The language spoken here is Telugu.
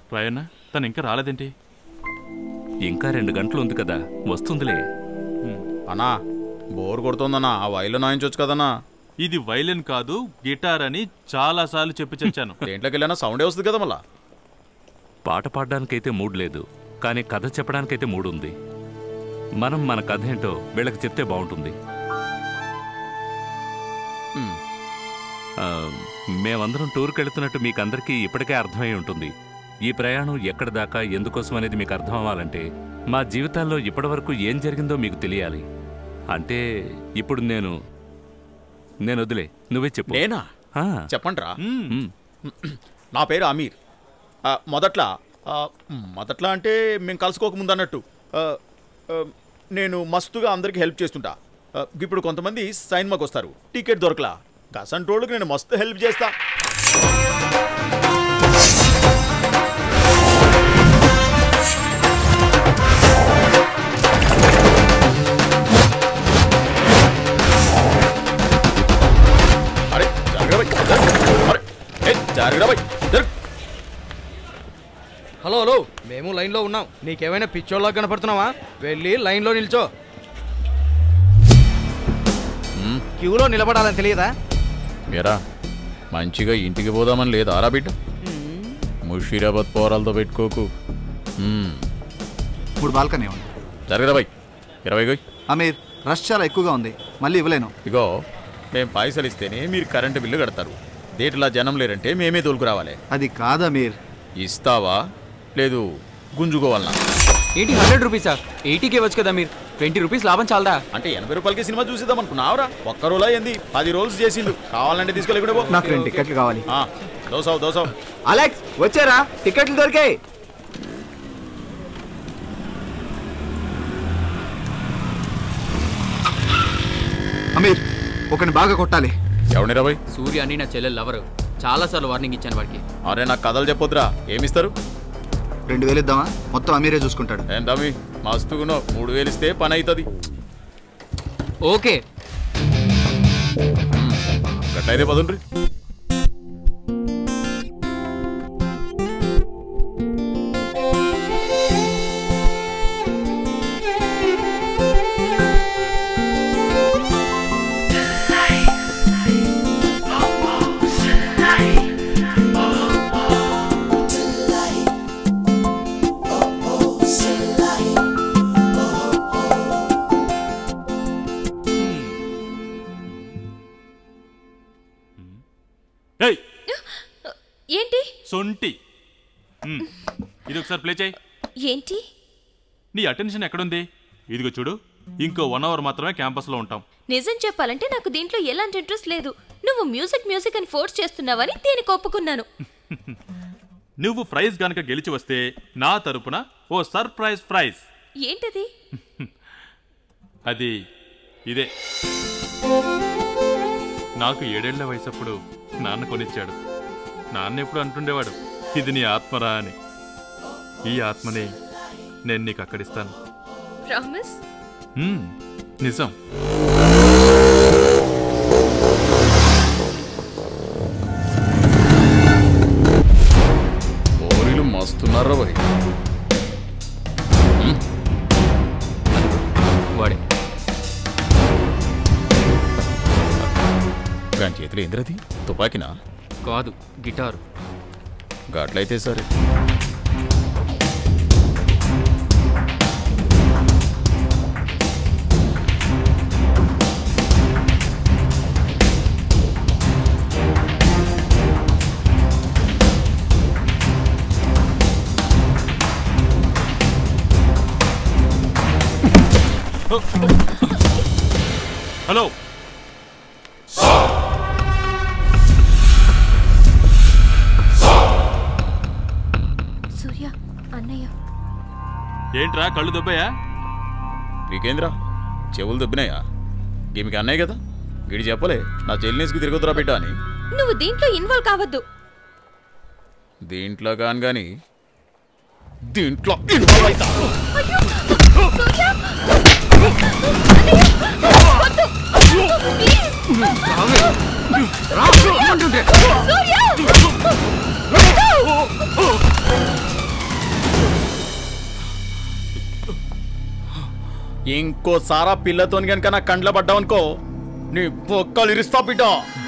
రాయన్న తను ఇంకా రాలేదేంటి ఇంకా రెండు గంటలు ఉంది కదా వస్తుందిలే అన్నా బోర్ కొడుతుందన్నా ఆ వైలో నాయించవచ్చు కదన్నా ఇది వైలిన్ కాదు గిటార్ అని చాలా సార్లు చెప్పి చచ్చాను దేంట్లోకి వెళ్ళినా సౌండే వస్తుంది కదా మళ్ళా పాట పాడడానికైతే మూడ్ లేదు కానీ కథ చెప్పడానికైతే మూడ్ ఉంది మనం మన కథ ఏంటో వీళ్ళకి చెప్తే బాగుంటుంది మ్. ఆ, మేమందరం టూర్కి వెళుతున్నట్టు మీకందరికీ ఇప్పటికే అర్థమై ఉంటుంది ఈ ప్రయాణం ఎక్కడి దాకా ఎందుకోసం అనేది మీకు అర్థం అవ్వాలంటే మా జీవితాల్లో ఇప్పటివరకు ఏం జరిగిందో మీకు తెలియాలి అంటే ఇప్పుడు నేను నేను వదిలే నువ్వే చెప్పు నేనా ఆ, చెప్పండిరా మ్. నా పేరు అమీర్ ఆ, మొదట్లా ఆ, మొదట్లా అంటే మేము కలుసుకోకముందు అన్నట్టు ఆ, ఆ, నేను మస్తుగా అందరికి హెల్ప్ చేస్తుంటా ఆ, ఇప్పుడు కొంతమంది సైన్మాకి వస్తారు టికెట్ దొరకలా గసంటోళ్ళకి నేను మస్తు హెల్ప్ చేస్తా అరే జాగ్రత్త బై, జరుగు. అరే ఏ, జాగ్రత్త బై, జరుగు. హలో హలో మేము లైన్లో ఉన్నాం నీకేమైనా పిచ్చోళ్ళగా కనపడుతున్నావా వెళ్ళి లైన్లో నిల్చో క్యూలో నిలబడాలని తెలియదా మీరా మంచిగా ఇంటికి పోదామని లేదా ఆరా బిడ్డ ముషీరాబాద్ పోరాలతో పెట్టుకోకు మ్మ్. మూడు బాల్కనీ ఉంది జరగరా బై ఇరవై గోయ్ అమీర్ రష్ చాలా ఎక్కువగా ఉంది మళ్ళీ ఇవ్వలేను ఇగో మేము పైసలు ఇస్తేనే మీరు కరెంటు బిల్లు కడతారు దేటిలా జనం లేరంటే మేమే తోలుకు రావాలి అది కాదు అమీర్ ఇస్తావా లేదు గుంజుకోవాలనా ఏంటి హండ్రెడ్ రూపీసా ఎయిటీకి ఇవ్వచ్చు కదా మీరు ట్వంటీ రూపీస్ లాభం చాలదా అంటే ఎనభై రూపాయలకి సినిమా చూసిద్దాం అనుకున్నావురా ఒక్క రోజులా ఏంది పది రోజులు చేసిండు కావాలంటే తీసుకెళ్ళి పో నాకు రెండు టికెట్లు కావాలి ఆ, దోసావు దోసావు అలెక్స్ వచ్చారా టికెట్లు దొరికాయి అమీర్ ఒకని బాగా కొట్టాలి ఎవడిరా బై సూర్య అని నా చెల్లెలు లవరు చాలాసార్లు వార్నింగ్ ఇచ్చాను వాడికి అరే నాకు కథలు చెప్పొద్దురా ఏమిస్తారు రెండు వేలు ఇద్దామా మొత్తం అమీరే చూసుకుంటాడు ఏం తమ్మి మస్తుగున్నావు మూడు వేలు ఇస్తే పని అవుతుంది ఓకే గట్లయితే పదుండ్రి ఏయ్ ఏంటి సొంటి మ్, ఇది ఒకసారి ప్లే చేయి ఏంటి నీ అటెన్షన్ ఎక్కడుంది ఇదిగో చూడు ఇంకో వన్ అవర్ మాత్రమే క్యాంపస్లో ఉంటాం నిజం చెప్పాలంటే నాకు దీంట్లో ఎలాంటి ఇంట్రెస్ట్ లేదు నువ్వు మ్యూజిక్ మ్యూజిక్ అని ఫోర్స్ చేస్తున్నావని దీనికి ఒప్పుకున్నాను నువ్వు ప్రైజ్ గనక గెలిచి వస్తే నా తరపున ఓ సర్ప్రైజ్ ప్రైజ్ ఏంటది అది ఇదే నాకు ఏడేళ్ల వయసప్పుడు నాన్న కొనిచ్చాడు నాన్న ఎప్పుడు అంటుండేవాడు ఇది నీ ఆత్మరా అని ఈ ఆత్మని నేను నీకు అక్కడిస్తాను ప్రామిస్ మ్మ్, నిజం ఓరీలు మస్తున్నారా బై వాడే దాని చేతిలో ఏంద్రది తుపాకినా కాదు గిటార్ గట్లయితే సరే హలో సూర్య అన్నయ్య ఏంట్రా కళ్ళు దొబ్బయా నీకేంద్రా చెవులు దొబ్బినాయా గీమికి అన్నయ్య కదా గిడి చెప్పలే నా చెల్లినేసుకు తిరగొద్దురా బిడ్డ అని నువ్వు దీంట్లో ఇన్వాల్వ్ కావద్దు దీంట్లో కాని కానీ దీంట్లో ఇన్వాల్వ్ అవుతా సూర్య సూర్య ఇంకోసారా పిల్లతోని కనుక నా కండ్ల పడ్డావనుకో నీ బొక్కలు ఇరుస్తా బిడ్డ